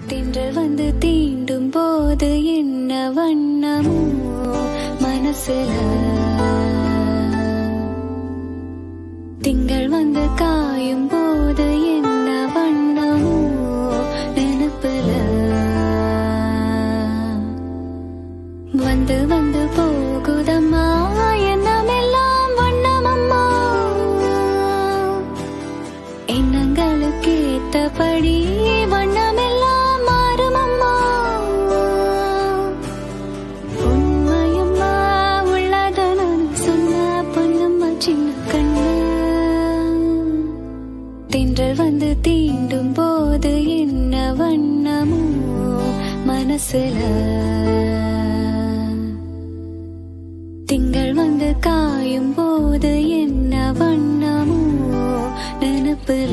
தென்றல் வந்து தீண்டும் போது என்ன வண்ணமோ மனசுல திங்கள் வந்து காயும் போது என்ன வண்ணமோ நினப்புல வந்து வந்து போகுதம்மா எண்ணமெல்லாம் வண்ணமம்மா எண்ணங்களுக்கு ஏத்தபடி வண்ணமெல்லாம் மாறுமம்மா உண்மையம்மா உள்ளத நான் சொன்ன பொன்னம்மா சின்ன கண்ணு தென்றல் வந்து தீண்டும் போது என்ன வண்ணமோ மனசுல திங்கள் வந்து காயும் போது என்ன வண்ணமோ நினப்புல